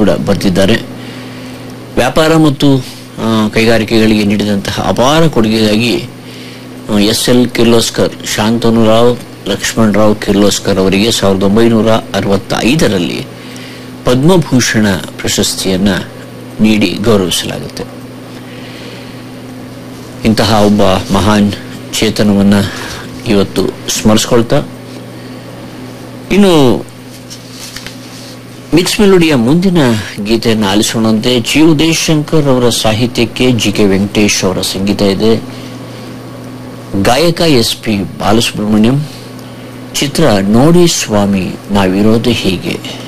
ಕೂಡ ಬರೆದಿದ್ದಾರೆ ವ್ಯಾಪಾರ ಮತ್ತು ಆ, ಕೈಗಾರಿಕೆಗಳಿಗೆ ನೀಡಿದಂತಹ ಅಪಾರ ಕೊಡುಗೆಗಾಗಿ ಎಸ್ ಎಲ್ ಕಿರ್ಲೋಸ್ಕರ್ ಶಾಂತನುರಾವ್ ಲಕ್ಷ್ಮಣರಾವ್ ಕಿರ್ಲೋಸ್ಕರ್ ಅವರಿಗೆ ಸಾವಿರದ ಒಂಬೈನೂರ ಅರವತ್ತೈದರಲ್ಲಿ ಪದ್ಮಭೂಷಣ ಪ್ರಶಸ್ತಿಯನ್ನ ನೀಡಿ ಗೌರವಿಸಲಾಗುತ್ತೆ ಇಂತಹ ಒಬ್ಬ ಮಹಾನ್ ಚೇತನವನ್ನ ಇವತ್ತು ಸ್ಮರಿಸ್ಕೊಳ್ತಾ ಇನ್ನು ಮಿಕ್ಸ್ ಮೆಲೋಡಿಯ ಮುಂದಿನ ಗೀತೆಯನ್ನು ಆಲಿಸೋಣಂತೆ ಜಿ ಉದಯಶಂಕರ್ ಅವರ ಸಾಹಿತ್ಯಕ್ಕೆ ಜಿ ಕೆ ವೆಂಕಟೇಶ್ ಅವರ ಸಂಗೀತ ಇದೆ ಗಾಯಕ ಎಸ್ ಪಿ ಬಾಲಸುಬ್ರಹ್ಮಣ್ಯಂ ಚಿತ್ರ ನೋಡಿ ಸ್ವಾಮಿ ನಾವಿರೋದು ಹೀಗೆ